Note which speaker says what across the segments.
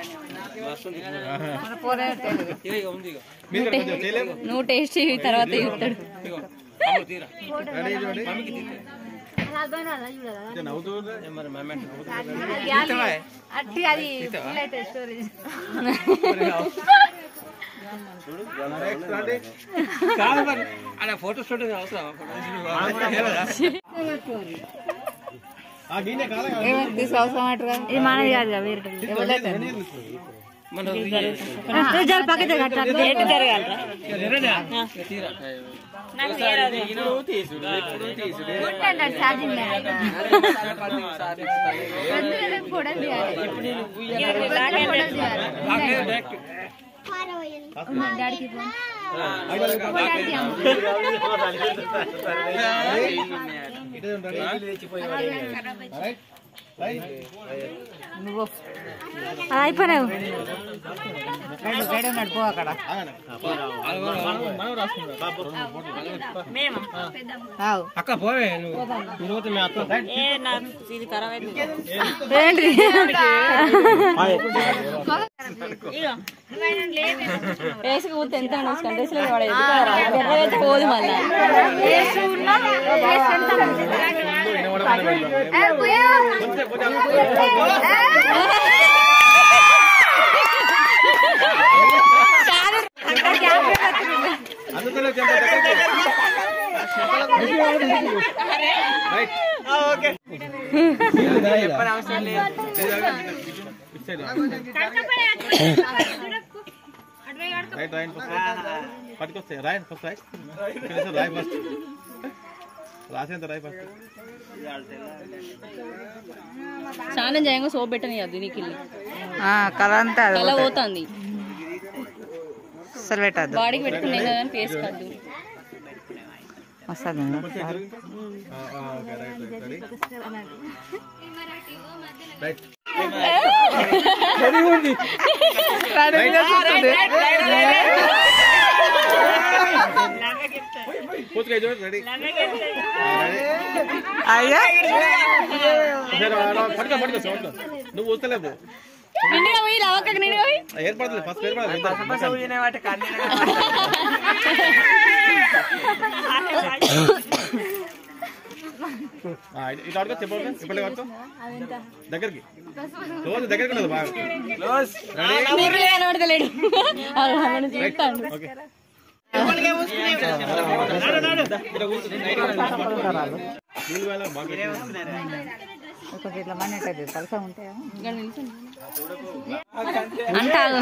Speaker 1: నువ్వు టేస్ట్ తర్వాత చూస్తాడు
Speaker 2: అట్టి అది ఫుల్ అయితే స్టోరేజ్
Speaker 3: అలా ఫోటో స్టూడియో అవసరం
Speaker 2: తీసుకో అవసరం అంటారా ఇది మనది కాదు కదా వేరే
Speaker 3: మన
Speaker 2: పక్కన జరగాలి ఛార్జింగ్ ఫోటో డాడీకి ఫోన్ నువ్వు అది అయిపోయినావు రెడీ ఉన్నాడు పో అక్కడ ఆవు.
Speaker 3: అక్క పోవే నువ్వు ఈరోజు మీ అత్త
Speaker 2: ఏంటి
Speaker 1: వేసుకపోతే ఎంత ఉండొచ్చు డ్రెస్సులు పడేది ఎర్రగైతే పోదు మళ్ళీ
Speaker 4: రైట్ రాయండి ఫస్ట్ పట్టుకొస్తాయి రాయండి ఫస్ట్ రాయ్ ఇక్కడ రాయ్ ఫస్ట్ రాసేంత రాయ్ ఫస్ట్
Speaker 1: స్నానం చేయంగా సోప్ పెట్టని అది నీకు
Speaker 2: కల అంతా అది
Speaker 1: కల పోతుంది
Speaker 2: అసలు పెట్టద్దు
Speaker 1: బాడీకి పెట్టుకునే కదా అని ఫేస్ కాదు
Speaker 2: వస్తుంది
Speaker 4: okay right right ready right పూర్తిగా చూడండి రెడీ
Speaker 2: అయ్యా
Speaker 4: పట్టుకో పట్టుకో పట్టుకో నువ్వు ఊస్తలేవు
Speaker 1: నిండుగా పోయి లవక్కకి నిండుగా పోయి
Speaker 4: ఏర్పడుతుంది ఫస్ట్ ఏర్పడాలి ఇట్లా అడుగు చెప్పండి చెప్పలే పడుకో దగ్గరికి రోజు దగ్గరికి ఉండదు బాగా
Speaker 1: నీళ్ళు కనబడతలేడు అలా చూస్తాడు
Speaker 4: ఓకే నీళ్ళు పోయాలా? బాగా
Speaker 2: ఒక ఇట్లా మనీ ఉంటుంది పలస ఉంటాయా
Speaker 1: ఇక్కడ నిల్చోండి.
Speaker 2: అంటాగు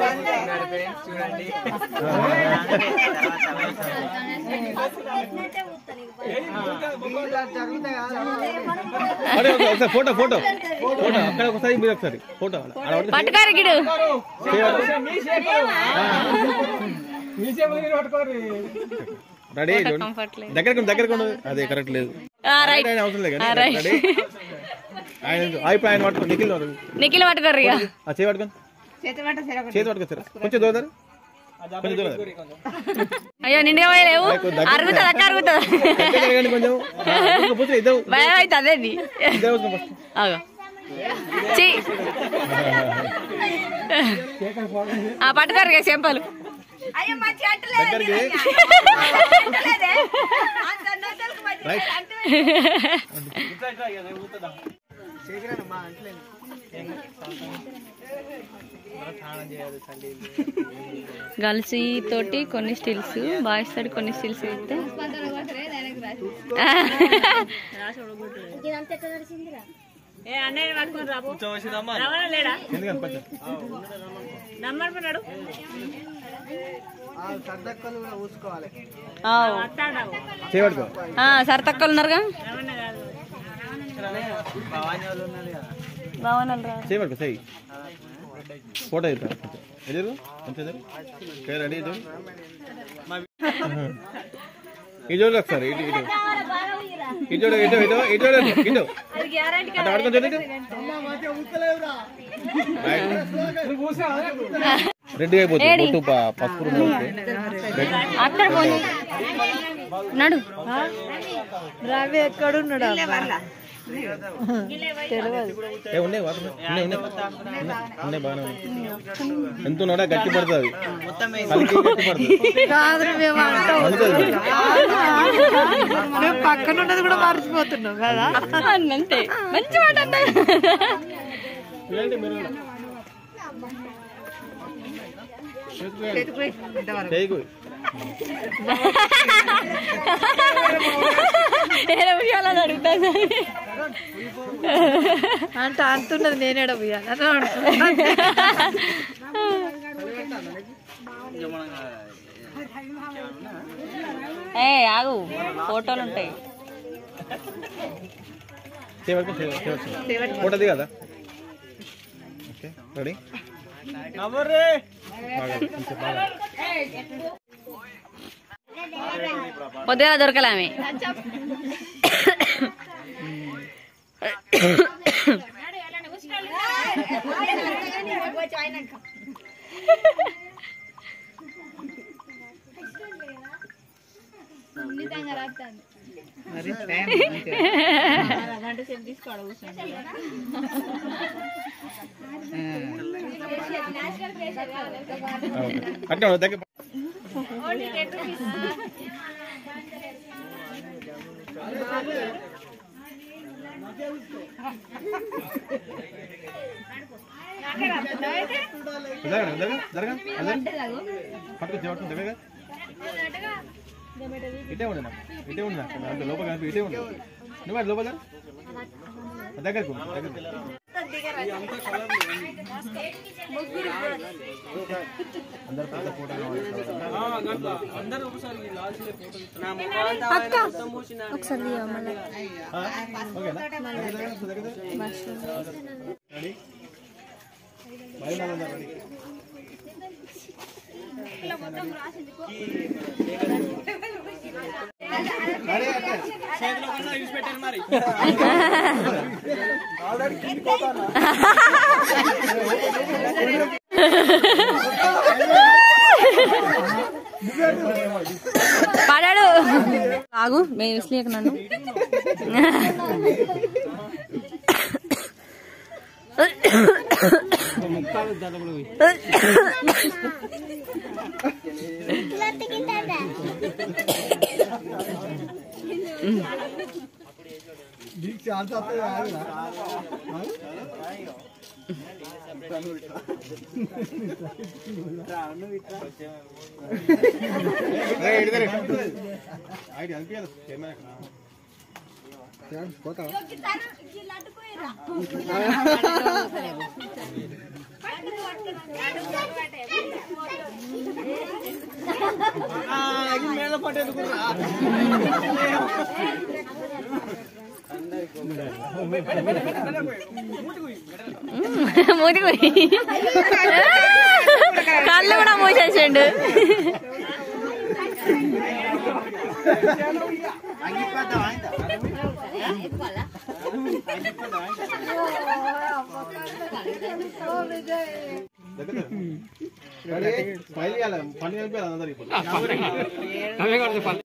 Speaker 4: అరే ఒకసారి ఒకసారి ఫోటో ఫోటో ఫోటో అక్కడ ఒకసారి మీరు ఒకసారి ఫోటో అలా పట్టుకో.
Speaker 1: పట్టుకోరు గిడు
Speaker 4: రెడీ
Speaker 1: కంఫర్ట్ లేదు
Speaker 4: దగ్గరకు దగ్గరకు ఉండదు అదే కరెక్ట్ లేదు
Speaker 1: ఆ, రైట్
Speaker 4: ఆయన అవసరం లేదు
Speaker 1: ఆ,
Speaker 4: కానీ
Speaker 1: రైట్.
Speaker 4: రెడీ ఆయన అయిపోయి ఆయన పట్టుకో నిఖిల్ పట్టుకో.
Speaker 1: నిఖిల్ పట్టుకోరు ఇక
Speaker 4: ఆ చేయి పట్టుకొని చేతి పట్టుకొస్తారు కొంచెం దూరం కొంచెం దూరం
Speaker 1: అయ్యో నిండుగా పోయలేవు అరుగుతుంది అక్క అరుగుతుంది
Speaker 4: దగ్గర జరగండి కొంచెం ఆ, కొంచెం కూర్చో, ఇద్దరు
Speaker 1: భయం అవుతుంది అదేంటి
Speaker 4: ఇద్దరు కూర్చో ఫస్ట్
Speaker 1: ఆగో చి ఆ పట్టుకోరు ఇక చెంపలు
Speaker 4: దగ్గరికి రైట్
Speaker 1: గర్ల్స్ తోటి కొన్ని స్టిల్స్ బాయ్స్ తోటి కొన్ని స్టిల్స్ అయితే
Speaker 4: ఎందుకని కొంచెం చేయి పట్టుకో
Speaker 1: సరే తక్కువ ఉన్నారుగా బాగున్నారు రా
Speaker 4: చేయి పట్టుకో చేయి ఫోటో అవుతా ఎదురు కొంచెం ఎదురు ఓకే రెడీ ఇటు ఇటు చూడు ఒకసారి ఇటు ఇటు ఇటు చూడు ఇటు ఇటు ఇటు చూడు ఇటు అట్లా పడుకొని చూడు ఇటు రెడ్డి అయిపోతుంది బొట్టు ప- పసుపు రంగు వస్తే.
Speaker 1: అక్కడ పోనీ నడు
Speaker 2: రవి ఎక్కడున్నాడు
Speaker 4: ఏ ఉన్నాయి వాటర్ ఉన్నాయి ఉన్నాయి ఉన్నాయి ఉన్నాయి బాగానే ఉన్నాయి ఎంత ఉన్నాడా గట్టి పడుతుంది కలికి గట్టి పడుతుంది
Speaker 2: కాదు మేము అంటాం
Speaker 4: అందుకని
Speaker 2: మేము పక్కన ఉన్నది కూడా మర్చిపోతున్నాం కదా
Speaker 1: అంతే మంచి మాట అన్నా
Speaker 4: చూడండి మీరు కూడా.
Speaker 2: పెట్టుకుపోయి ఇంతవరకు
Speaker 4: చేయకు
Speaker 1: ఏదో విషయాలు అడుగుతాను
Speaker 2: అంటే అంటున్నది నేనేడ పోయాలి అని అంటున్నా.
Speaker 1: ఏ ఆగు ఫోటోలు ఉంటాయి
Speaker 4: చేయవచ్చు చేయవచ్చు ఫోటో దిగదా ఓకే రెడీ బాగా కొంచెం బాగా
Speaker 1: పొద్దుగా దొరకలే ఆమె
Speaker 2: మరి టైం మంచిగా.
Speaker 4: ఆ, ఓకే. అట్నే ఉండదు, దగ్గర జరగండి, జరగండి, జరగండి, జరగండి. పట్టుకో, పట్టుకో, దగ్గరగా. ఇటే ఉండు నాకు, ఇటే ఉండు నాకు. నాకు లోపల కనిపి ఇటే ఉండు నువ్వు అటు లోపల జర. దగ్గరకు దగ్గరకు అందరు పెద్ద ఫోటో ఓకేనా రెడీ మరి నాలుగు రెడీ రెడీ అంటే
Speaker 1: పడాడు ఆగు మేము విసిలేక నన్ను
Speaker 4: రేయ్, ఇటు తిరుగు. ఐడి అనిపించదు కెమెరా
Speaker 1: మూతి పోయి కళ్ళు కూడా మూసేసిండు
Speaker 4: దగ్గర రెడీ స్మైల్ చేయాలి పని అనిపించాలి అందరికి ఇప్పుడు
Speaker 3: అవే కొడుతుంది పల్లె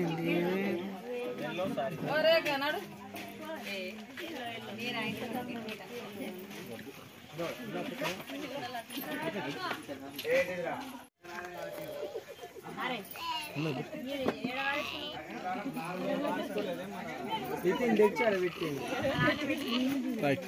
Speaker 4: రైట్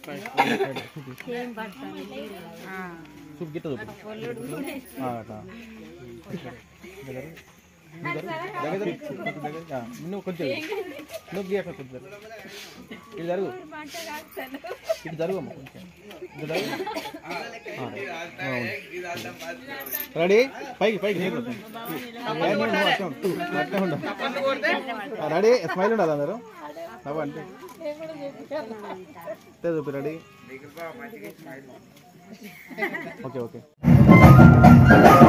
Speaker 4: సూప్ గిట్ట చూపు ఆ, అట్లా. దగ్గర. దగ్గర. దగ్గర. దగ్గర. ఆ, నువ్వు కొంచెం నువ్వు గీయక కొంచెం ఇటు జరుగు ఇటు జరుగు అమ్మ కొంచెం ఇటు జరుగు ఆ, ఆ, అవును. రెడీ పైకి పైకి నీకు అట్లా ఉండు ఆ, రెడీ స్మైల్ ఉండదు అందరూ నవ్వు అంటే అంతే చూపి రెడీ ఓకే ఓకే